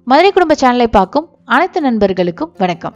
மதுரை குடும்ப சேனலை பார்க்கும் அனைத்து நண்பர்களுக்கும் வணக்கம்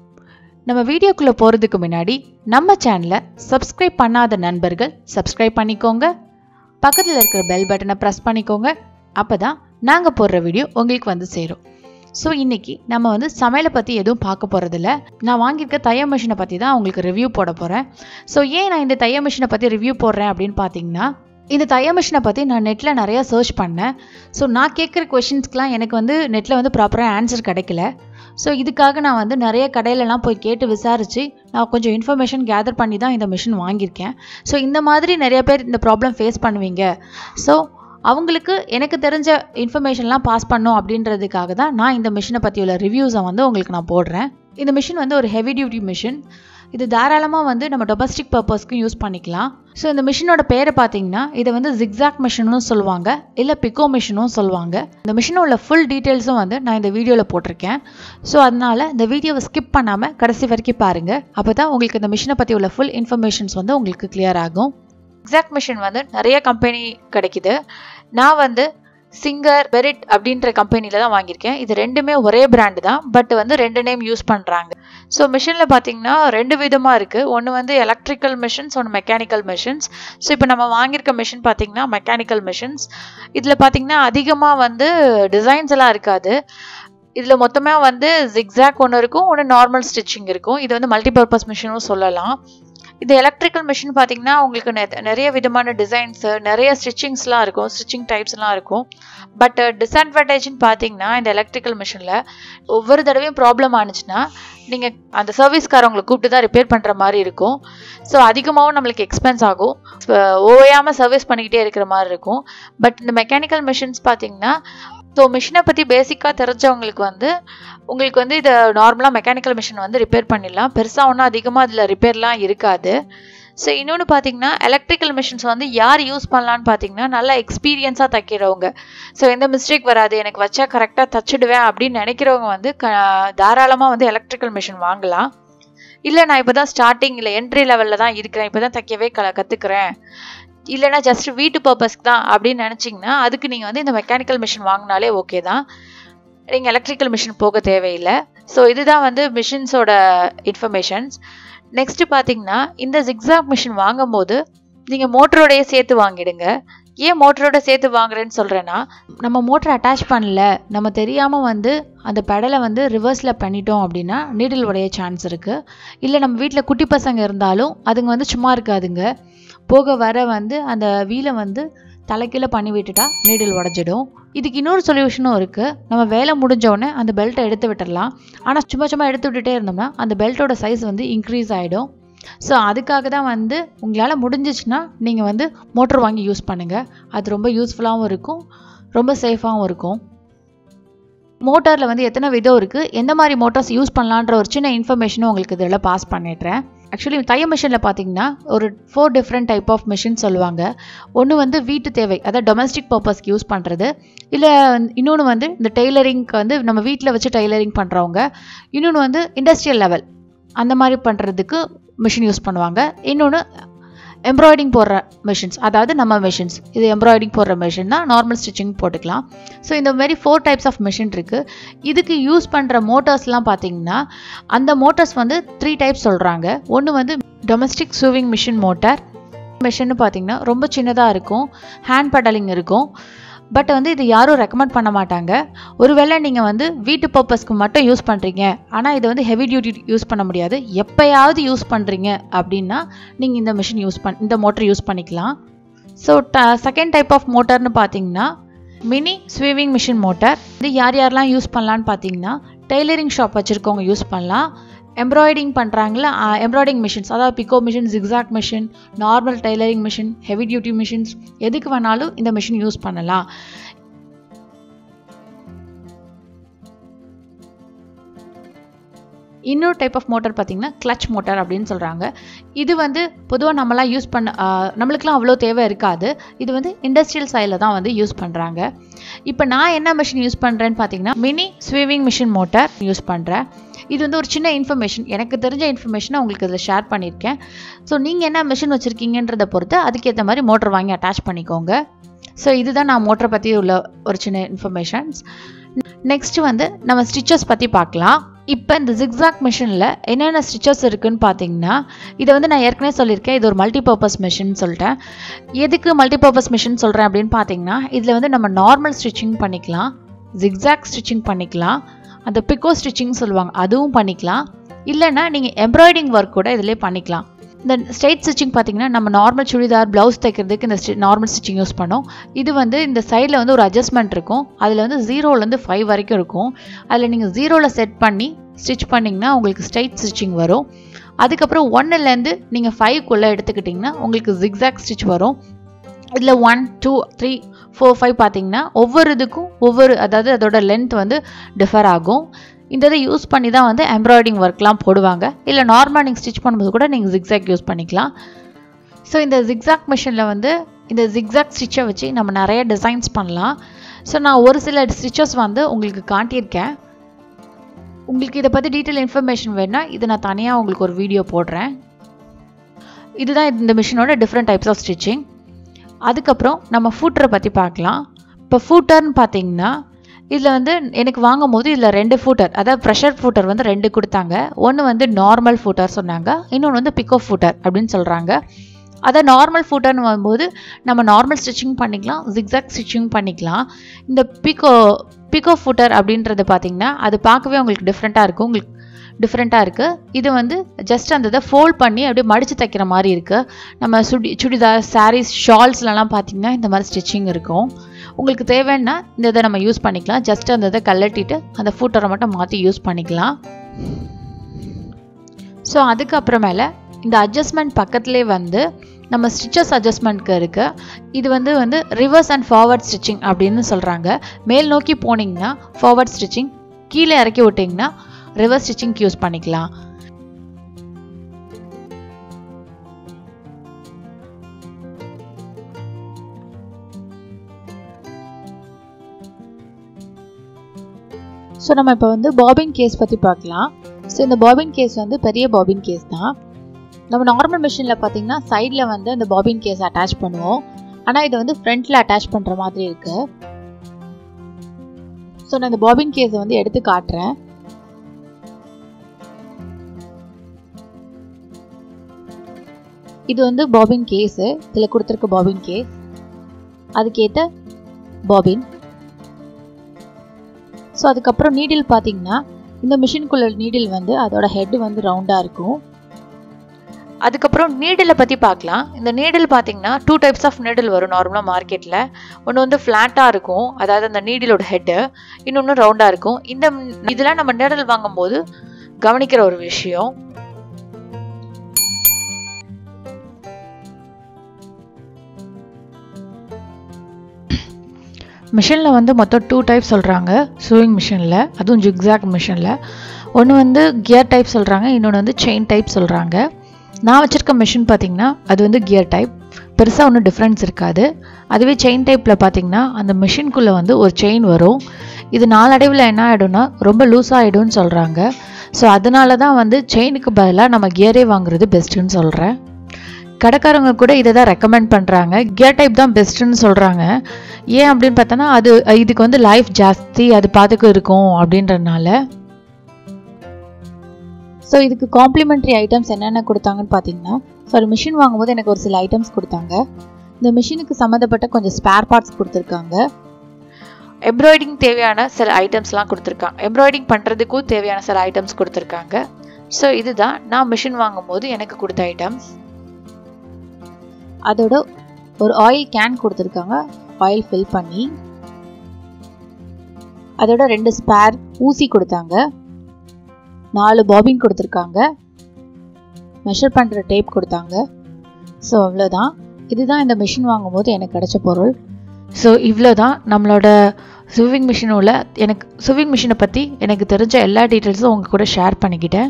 நம்ம வீடியோக்குள்ளே போகிறதுக்கு முன்னாடி நம்ம சேனலை சப்ஸ்கிரைப் பண்ணாத நண்பர்கள் சப்ஸ்கிரைப் பண்ணிக்கோங்க பக்கத்தில் இருக்கிற பெல் பட்டனை ப்ரெஸ் பண்ணிக்கோங்க அப்போ தான் நாங்கள் போடுற வீடியோ உங்களுக்கு வந்து சேரும் ஸோ இன்னைக்கு நம்ம வந்து சமையலை பற்றி எதுவும் பார்க்க போகிறதில்ல நான் வாங்கியிருக்க தைய மிஷினை பற்றி தான் உங்களுக்கு ரிவ்யூ போட போகிறேன் ஸோ ஏன் நான் இந்த தைய மிஷினை பற்றி ரிவ்யூ போடுறேன் அப்படின்னு பார்த்தீங்கன்னா இந்த தைய மிஷினை பற்றி நான் நெட்டில் நிறையா சர்ச் பண்ணேன் ஸோ நான் கேட்குற கொஷின்ஸ்க்கெலாம் எனக்கு வந்து நெட்டில் வந்து ப்ராப்பராக ஆன்சர் கிடைக்கல ஸோ இதுக்காக நான் வந்து நிறைய கடையிலலாம் போய் கேட்டு விசாரித்து நான் கொஞ்சம் இன்ஃபர்மேஷன் கேதர் பண்ணி தான் இந்த மிஷின் வாங்கியிருக்கேன் ஸோ இந்த மாதிரி நிறைய பேர் இந்த ப்ராப்ளம் ஃபேஸ் பண்ணுவீங்க ஸோ அவங்களுக்கு எனக்கு தெரிஞ்ச இன்ஃபர்மேஷன்லாம் பாஸ் பண்ணும் அப்படின்றதுக்காக தான் நான் இந்த மிஷினை பற்றியுள்ள ரிவ்யூஸை வந்து உங்களுக்கு நான் போடுறேன் இந்த மிஷின் வந்து ஒரு ஹெவி டியூட்டி மிஷின் இது தாராளமாக வந்து நம்ம டொமஸ்டிக் பர்பஸ்க்கும் யூஸ் பண்ணிக்கலாம் ஸோ இந்த மிஷினோட பேரை பார்த்தீங்கன்னா இதை வந்து ஜிக்ஸாக் மிஷினும் சொல்லுவாங்க இல்லை பிக்கோ மிஷினும் சொல்லுவாங்க இந்த மிஷினோட ஃபுல் டீட்டெயில்ஸும் வந்து நான் இந்த வீடியோவில் போட்டிருக்கேன் ஸோ அதனால் இந்த வீடியோவை ஸ்கிப் பண்ணாமல் கடைசி வரைக்கும் பாருங்கள் அப்போ தான் உங்களுக்கு இந்த மிஷினை பற்றி உள்ள ஃபுல் இன்ஃபர்மேஷன்ஸ் வந்து உங்களுக்கு கிளியர் ஆகும் எக்ஸாக்ட் மிஷின் வந்து நிறைய கம்பெனி கிடைக்குது நான் வந்து சிங்கர் பெரிட் அப்படின்ற கம்பெனியில் தான் வாங்கியிருக்கேன் இது ரெண்டுமே ஒரே பிராண்டு தான் பட் வந்து ரெண்டு நேம் யூஸ் பண்ணுறாங்க ஸோ மிஷினில் பார்த்தீங்கன்னா ரெண்டு விதமாக இருக்குது ஒன்று வந்து எலக்ட்ரிக்கல் மிஷின்ஸ் ஒன்று மெக்கானிக்கல் மிஷின்ஸ் ஸோ இப்போ நம்ம வாங்கியிருக்க மிஷின் பார்த்தீங்கன்னா மெக்கானிக்கல் மிஷின்ஸ் இதில் பார்த்தீங்கன்னா அதிகமாக வந்து டிசைன்ஸ் எல்லாம் இருக்காது இதில் மொத்தமாக வந்து ஜிக்ஸாக் ஒன்று இருக்கும் ஒன்று நார்மல் ஸ்டிச்சிங் இருக்கும் இது வந்து மல்டிபர்பஸ் மிஷினும் சொல்லலாம் இது எலக்ட்ரிக்கல் மிஷின் பார்த்தீங்கன்னா உங்களுக்கு நிறைய விதமான டிசைன்ஸு நிறைய ஸ்டிச்சிங்ஸ்லாம் இருக்கும் ஸ்டிச்சிங் டைப்ஸ்லாம் இருக்கும் பட் டிஸ்அட்வான்டேஜ்னு பார்த்தீங்கன்னா இந்த எலக்ட்ரிக்கல் மிஷினில் ஒவ்வொரு தடவையும் ப்ராப்ளம் ஆனிச்சுன்னா நீங்கள் அந்த சர்வீஸ்காரவங்களை கூப்பிட்டு தான் ரிப்பேர் பண்ணுற மாதிரி இருக்கும் ஸோ அதிகமாகவும் நம்மளுக்கு எக்ஸ்பென்ஸ் ஆகும் ஓயாமல் சர்வீஸ் பண்ணிக்கிட்டே இருக்கிற மாதிரி இருக்கும் பட் இந்த மெக்கானிக்கல் மிஷின்ஸ் பார்த்தீங்கன்னா ஸோ மிஷினை பற்றி பேசிக்காக தெரிஞ்சவங்களுக்கு வந்து உங்களுக்கு வந்து இதை நார்மலாக மெக்கானிக்கல் மிஷின் வந்து ரிப்பேர் பண்ணிடலாம் பெருசாக ஒன்றும் அதிகமாக அதில் ரிப்பேர்லாம் இருக்காது ஸோ இன்னொன்று பார்த்தீங்கன்னா எலக்ட்ரிக்கல் மிஷின்ஸ் வந்து யார் யூஸ் பண்ணலான்னு பார்த்தீங்கன்னா நல்லா எக்ஸ்பீரியன்ஸாக தைக்கிறவங்க ஸோ எந்த மிஸ்டேக் வராது எனக்கு வச்சா கரெக்டாக தச்சிடுவேன் அப்படின்னு நினைக்கிறவங்க வந்து க தாராளமாக வந்து எலக்ட்ரிக்கல் மிஷின் வாங்கலாம் இல்லை நான் இப்போ தான் ஸ்டார்டிங் இல்லை என்ட்ரி லெவலில் தான் இருக்கிறேன் இப்போ தான் தைக்கவே க கற்றுக்குறேன் இல்லைனா ஜஸ்ட் வீட்டு பர்பஸ்க்கு தான் அப்படின்னு நினச்சிங்கன்னா அதுக்கு நீங்கள் வந்து இந்த மெக்கானிக்கல் மிஷின் வாங்கினாலே ஓகே தான் நீங்கள் எலக்ட்ரிக்கல் மிஷின் போக தேவையில்லை ஸோ இதுதான் வந்து மிஷின்ஸோட இன்ஃபர்மேஷன்ஸ் நெக்ஸ்ட்டு பார்த்தீங்கன்னா இந்த ஜிக்ஸாக் மிஷின் வாங்கும்போது நீங்கள் மோட்டரோடையே சேர்த்து வாங்கிடுங்க ஏன் மோட்டரோட சேர்த்து வாங்குறேன்னு சொல்கிறேன்னா நம்ம மோட்டர் அட்டாச் பண்ணல நம்ம தெரியாமல் வந்து அந்த பெடலை வந்து ரிவர்ஸில் பண்ணிட்டோம் அப்படின்னா நீடில் உடைய சான்ஸ் இருக்குது இல்லை நம்ம வீட்டில் குட்டி பசங்க இருந்தாலும் அதுங்க வந்து சும்மா இருக்காதுங்க போக வர வந்து அந்த வீலை வந்து தலைக்கீழே பண்ணி விட்டுட்டா நீடில் உடஞ்சிடும் இதுக்கு இன்னொரு சொல்யூஷனும் இருக்குது நம்ம வேலை முடிஞ்சோடனே அந்த பெல்ட்டை எடுத்து விட்டுடலாம் ஆனால் சும்மா சும்மா எடுத்து விட்டுட்டே இருந்தோம்னா அந்த பெல்ட்டோட சைஸ் வந்து இன்க்ரீஸ் ஆகிடும் ஸோ அதுக்காக தான் வந்து உங்களால் முடிஞ்சிச்சுன்னா நீங்கள் வந்து மோட்டர் வாங்கி யூஸ் பண்ணுங்கள் அது ரொம்ப யூஸ்ஃபுல்லாகவும் இருக்கும் ரொம்ப சேஃபாகவும் இருக்கும் மோட்டாரில் வந்து எத்தனை விதம் இருக்குது எந்த மாதிரி மோட்டார்ஸ் யூஸ் பண்ணலான்ற ஒரு சின்ன இன்ஃபர்மேஷனும் உங்களுக்கு இதில் பாஸ் பண்ணிடுறேன் ஆக்சுவலி தைய மிஷினில் பார்த்தீங்கன்னா ஒரு four different type of machine சொல்லுவாங்க ஒன்று வந்து வீட்டு தேவை அதாவது டொமஸ்டிக் பர்பஸ்க்கு யூஸ் பண்ணுறது இல்லை இன்னொன்று வந்து இந்த டெய்லரிங்க்கு வந்து நம்ம வீட்டில் வச்சு டெய்லரிங் பண்ணுறவங்க இன்னொன்று வந்து இண்டஸ்ட்ரியல் லெவல் அந்த மாதிரி பண்ணுறதுக்கு மிஷின் யூஸ் பண்ணுவாங்க இன்னொன்று எம்ப்ராய்டிங் போடுற மிஷின்ஸ் அதாவது நம்ம மிஷின்ஸ் இது எம்ப்ராய்டிங் போடுற மிஷின் தான் நார்மல் ஸ்டிச்சிங் போட்டுக்கலாம் ஸோ இந்த மாதிரி ஃபோர் டைப்ஸ் ஆஃப் மிஷின் இருக்குது இதுக்கு யூஸ் பண்ணுற மோட்டார்ஸ்லாம் பார்த்தீங்கன்னா அந்த மோட்டார்ஸ் வந்து த்ரீ டைப்ஸ் சொல்கிறாங்க ஒன்று வந்து டொமஸ்டிக் சூவிங் மிஷின் மோட்டார் மிஷின்னு பார்த்தீங்கன்னா ரொம்ப சின்னதாக இருக்கும் ஹேண்ட் பெடலிங் இருக்கும் பட் வந்து இது யாரும் ரெக்கமெண்ட் பண்ண மாட்டாங்க ஒருவேளை நீங்கள் வந்து வீட்டு பர்பஸ்க்கு மட்டும் யூஸ் பண்ணுறீங்க ஆனால் இதை வந்து ஹெவி டியூட்டி யூஸ் பண்ண முடியாது எப்போயாவது யூஸ் பண்ணுறீங்க அப்படின்னா நீங்கள் இந்த மிஷின் யூஸ் பண் இந்த மோட்டர் யூஸ் பண்ணிக்கலாம் so the second type of மோட்டர்னு பார்த்தீங்கன்னா மினி ஸ்விவிங் மிஷின் மோட்டார் இது யார் யாரெல்லாம் யூஸ் பண்ணலான்னு பார்த்தீங்கன்னா டெய்லரிங் ஷாப் வச்சுருக்கவங்க யூஸ் பண்ணலாம் எம்ப்ராய்டிங் பண்ணுறாங்களா எம்ப்ராய்டிங் மிஷின்ஸ் அதாவது picot machine zigzag machine normal tailoring machine heavy duty machines எதுக்கு வேணாலும் இந்த மிஷின் யூஸ் பண்ணலாம் இன்னொரு டைப் ஆஃப் மோட்டர் பார்த்தீங்கன்னா கிளச் மோட்டார் அப்படின்னு சொல்கிறாங்க இது வந்து பொதுவாக நம்மளாம் யூஸ் பண்ண நம்மளுக்குலாம் அவ்வளோ தேவை இருக்காது இது வந்து இண்டஸ்ட்ரியல் சைடில் தான் வந்து யூஸ் பண்ணுறாங்க இப்போ நான் என்ன மிஷின் யூஸ் பண்ணுறேன்னு பார்த்தீங்கன்னா mini sewing machine motor use பண்ணுறேன் இது வந்து ஒரு சின்ன இன்ஃபர்மேஷன் எனக்கு தெரிஞ்ச இன்ஃபர்மேஷனை உங்களுக்கு இதில் ஷேர் பண்ணியிருக்கேன் ஸோ நீங்கள் என்ன மிஷின் வச்சுருக்கீங்கன்றதை பொறுத்து அதுக்கேற்ற மாதிரி மோட்டர் வாங்கி அட்டாச் பண்ணிக்கோங்க ஸோ இதுதான் நான் மோட்டரை பற்றி உள்ள ஒரு சின்ன இன்ஃபர்மேஷன்ஸ் நெக்ஸ்ட் வந்து நம்ம ஸ்டிச்சஸ் பற்றி பார்க்கலாம் இப்போ இந்த ஜிக்ஸாக் மிஷினில் என்னென்ன ஸ்டிச்சஸ் இருக்குன்னு பார்த்தீங்கன்னா இதை வந்து நான் ஏற்கனவே சொல்லியிருக்கேன் இது ஒரு மல்டிபர்பஸ் மிஷின் சொல்லிட்டேன் எதுக்கு மல்டிபர்பஸ் மிஷின் சொல்கிறேன் அப்படின்னு பார்த்தீங்கன்னா இதில் வந்து நம்ம நார்மல் ஸ்டிச்சிங் பண்ணிக்கலாம் ஜிக்ஸாக் ஸ்டிச்சிங் பண்ணிக்கலாம் அந்த பிக்கோ ஸ்டிச்சிங் சொல்லுவாங்க அதுவும் பண்ணிக்கலாம் இல்லைன்னா நீங்கள் எம்ப்ராய்டிங் ஒர்க் கூட இதிலே பண்ணிக்கலாம் இந்த ஸ்ட்ரெயிட் ஸ்டிச்சிங் பார்த்தீங்கன்னா நம்ம நார்மல் சுடிதார் ப்ளவுஸ் தைக்கிறதுக்கு இந்த நார்மல் ஸ்டிச்சிங் யூஸ் பண்ணோம் இது வந்து இந்த சைடில் வந்து ஒரு அட்ஜஸ்ட்மெண்ட் இருக்கும் அதில் வந்து ஜீரோலேருந்து ஃபைவ் வரைக்கும் இருக்கும் அதில் நீங்கள் ஜீரோவில் செட் பண்ணி ஸ்டிச் பண்ணிங்கன்னா உங்களுக்கு ஸ்ட்ரெயிட் ஸ்டிச்சிங் வரும் அதுக்கப்புறம் ஒன்னுலேருந்து நீங்கள் ஃபைவ்க்குள்ளே எடுத்துக்கிட்டிங்கன்னா உங்களுக்கு ஜிக்ஸாக் ஸ்டிச் வரும் இதில் one two three four five பார்த்தீங்கன்னா ஒவ்வொரு இதுக்கும் ஒவ்வொரு அதாவது அதோட லென்த் வந்து டிஃபர் ஆகும் இந்த இதை யூஸ் பண்ணி தான் வந்து எம்ப்ராய்டிங் ஒர்க்லாம் போடுவாங்க இல்லை நார்மல் நீங்கள் ஸ்டிச் பண்ணும்போது கூட நீங்கள் ஜிக்ஸாக் யூஸ் பண்ணிக்கலாம் ஸோ இந்த ஜிக்ஸாக் மிஷினில் வந்து இந்த ஜிக்ஸாக் ஸ்டிச்சை வச்சு நம்ம நிறைய டிசைன்ஸ் பண்ணலாம் ஸோ நான் ஒரு சில ஸ்டிச்சஸ் வந்து உங்களுக்கு காட்டியிருக்கேன் உங்களுக்கு இதை பற்றி டீட்டெயில் இன்ஃபர்மேஷன் வேணுன்னா இது நான் தனியாக உங்களுக்கு ஒரு வீடியோ போடுறேன் இதுதான் இந்த மிஷினோட டிஃப்ரெண்ட் டைப்ஸ் ஆஃப் ஸ்டிச்சிங் அதுக்கப்புறம் நம்ம ஃபூட்டரை பற்றி பார்க்கலாம் இப்போ ஃபூட்டர்னு பார்த்தீங்கன்னா இதில் வந்து எனக்கு வாங்கும் போது இதில் ரெண்டு ஃபூட்டர் அதாவது ப்ரெஷர் ஃபூட்டர் வந்து ரெண்டு கொடுத்தாங்க ஒன்று வந்து நார்மல் ஃபூட்டர் சொன்னாங்க இன்னொன்று வந்து பிக்கோ ஃபூட்டர் அப்படின்னு சொல்கிறாங்க அதை நார்மல் ஃபூட்டர்னு வரும்போது நம்ம நார்மல் ஸ்டிச்சிங் பண்ணிக்கலாம் ஜிக்ஸாக் ஸ்டிச்சிங் பண்ணிக்கலாம் இந்த பிக்கோ பிக்கோ ஃபூட்டர் அப்படின்றது பார்த்தீங்கன்னா அது பார்க்கவே உங்களுக்கு டிஃப்ரெண்ட்டாக இருக்கும் உங்களுக்கு டிஃப்ரெண்ட்டாக இருக்குது இது வந்து ஜஸ்ட் அந்த இதை ஃபோல்ட் பண்ணி அப்படியே மடித்து தைக்கிற மாதிரி இருக்குது நம்ம சுடி சுடிதார் சாரீஸ் ஷால்ஸ்லலாம் பார்த்தீங்கன்னா இந்த மாதிரி ஸ்டிச்சிங் இருக்கும் உங்களுக்கு தேவைன்னா இந்த இதை நம்ம யூஸ் பண்ணிக்கலாம் ஜஸ்ட் அந்த இதை கலட்டிட்டு அந்த ஃபூட்டரை மட்டும் மாற்றி யூஸ் பண்ணிக்கலாம் ஸோ அதுக்கப்புறமேல இந்த அட்ஜஸ்ட்மெண்ட் பக்கத்துலேயே வந்து நம்ம ஸ்டிச்சஸ் அட்ஜஸ்ட்மெண்ட்க்கு இருக்குது இது வந்து வந்து ரிவர்ஸ் அண்ட் ஃபார்வர்ட் ஸ்டிச்சிங் அப்படின்னு சொல்கிறாங்க மேல் நோக்கி போனீங்கன்னா ஃபார்வர்ட் ஸ்டிச்சிங் கீழே இறக்கி விட்டிங்கன்னா ரிவர்ஸ் ஸ்டிச்சிங்க்கு யூஸ் பண்ணிக்கலாம் ஸோ நம்ம இப்போ வந்து பாபின் கேஸ் பற்றி பார்க்கலாம் ஸோ இந்த பாபின் கேஸ் வந்து பெரிய பாபின் கேஸ் தான் நம்ம நார்மல் மிஷினில் பார்த்தீங்கன்னா சைடில் வந்து அந்த பாபின் கேஸ் அட்டாச் பண்ணுவோம் ஆனால் இது வந்து ஃப்ரண்ட்டில் அட்டாச் பண்ணுற மாதிரி இருக்குது ஸோ நான் இந்த பாபின் கேஸை வந்து எடுத்து காட்டுறேன் இது வந்து பாபின் கேஸு இதில் கொடுத்துருக்க பாபின் கேஸ் அதுக்கேற்ற பாபின் ஸோ அதுக்கப்புறம் நீடில் பார்த்தீங்கன்னா இந்த மிஷின்குள்ள நீடில் வந்து அதோட ஹெட் வந்து ரவுண்டாக இருக்கும் அதுக்கப்புறம் நீடிலை பற்றி பார்க்கலாம் இந்த நீடில் பார்த்தீங்கன்னா டூ டைப்ஸ் ஆஃப் நீடில் வரும் நார்மலாக மார்க்கெட்டில் ஒன்று வந்து ஃப்ளாட்டாக இருக்கும் அதாவது அந்த நீடிலோட ஹெட்டு இன்னொன்று ரவுண்டாக இருக்கும் இந்த இதெல்லாம் நம்ம நீடில் வாங்கும்போது கவனிக்கிற ஒரு விஷயம் மிஷினில் வந்து மொத்தம் டூ டைப் சொல்கிறாங்க சூவிங் மிஷினில் அதுவும் ஜிக்ஸாக் மிஷினில் ஒன்று வந்து கியர் டைப் சொல்கிறாங்க இன்னொன்று வந்து செயின் டைப் சொல்கிறாங்க நான் வச்சுருக்க மிஷின் பார்த்திங்கன்னா அது வந்து கியர் டைப் பெருசாக ஒன்றும் டிஃப்ரென்ஸ் இருக்காது அதுவே செயின் டைப்பில் பார்த்திங்கன்னா அந்த மிஷின்குள்ளே வந்து ஒரு செயின் வரும் இது நாளடைவில் என்ன ஆகிடும்னா ரொம்ப லூஸ் ஆகிடும்னு சொல்கிறாங்க ஸோ அதனால தான் வந்து செயினுக்கு பதிலாக நம்ம கியரே வாங்குறது பெஸ்ட்டுன்னு சொல்கிறேன் கடைக்காரங்க கூட இதை தான் ரெக்கமெண்ட் பண்ணுறாங்க கியர் டைப் தான் பெஸ்ட்டுன்னு சொல்கிறாங்க ஏன் அப்படின்னு பார்த்தோன்னா அது இதுக்கு வந்து லைஃப் ஜாஸ்தி அது பார்த்துக்கு இருக்கும் அப்படின்றதுனால ஸோ இதுக்கு காம்ப்ளிமெண்ட்ரி ஐட்டம்ஸ் என்னென்ன கொடுத்தாங்கன்னு பார்த்தீங்கன்னா ஸோ ஒரு மிஷின் வாங்கும்போது எனக்கு ஒரு சில ஐட்டம்ஸ் கொடுத்தாங்க இந்த மிஷினுக்கு சம்மந்தப்பட்ட கொஞ்சம் ஸ்பேர் பார்ட்ஸ் கொடுத்துருக்காங்க எம்ப்ராய்டிங் தேவையான சில ஐட்டம்ஸ்லாம் கொடுத்துருக்காங்க எம்ப்ராய்டிங் பண்ணுறதுக்கும் தேவையான சில ஐட்டம்ஸ் கொடுத்துருக்காங்க ஸோ இதுதான் நான் மிஷின் வாங்கும்போது எனக்கு கொடுத்த ஐட்டம்ஸ் அதோட ஒரு ஆயில் கேன் கொடுத்துருக்காங்க ஆயில் ஃபில் பண்ணி அதோட ரெண்டு ஸ்பேர் ஊசி கொடுத்தாங்க நாலு பாபின் கொடுத்துருக்காங்க மெஷர் பண்ணுற டேப் கொடுத்தாங்க ஸோ அவ்வளோதான் இதுதான் இந்த மிஷின் வாங்கும்போது எனக்கு கிடைச்ச பொருள் ஸோ இவ்வளோ தான் நம்மளோட சுவிங் மிஷின் உள்ள எனக்கு சுவிங் மிஷினை பற்றி எனக்கு தெரிஞ்ச எல்லா டீட்டெயில்ஸும் உங்கள் கூட ஷேர் பண்ணிக்கிட்டேன்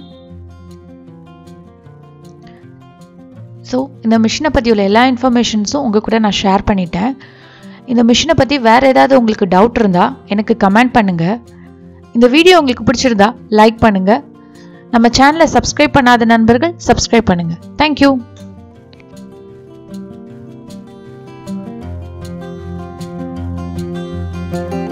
ஸோ இந்த மிஷினை பற்றி உள்ள எல்லா இன்ஃபர்மேஷன்ஸும் உங்கள் கூட நான் ஷேர் பண்ணிட்டேன் இந்த மிஷினை பற்றி வேறு ஏதாவது உங்களுக்கு டவுட் இருந்தால் எனக்கு கமெண்ட் பண்ணுங்கள் இந்த வீடியோ உங்களுக்கு பிடிச்சிருந்தா லைக் பண்ணுங்கள் நம்ம சேனலை சப்ஸ்கிரைப் பண்ணாத நண்பர்கள் சப்ஸ்கிரைப் பண்ணுங்கள் தேங்க்யூ thank you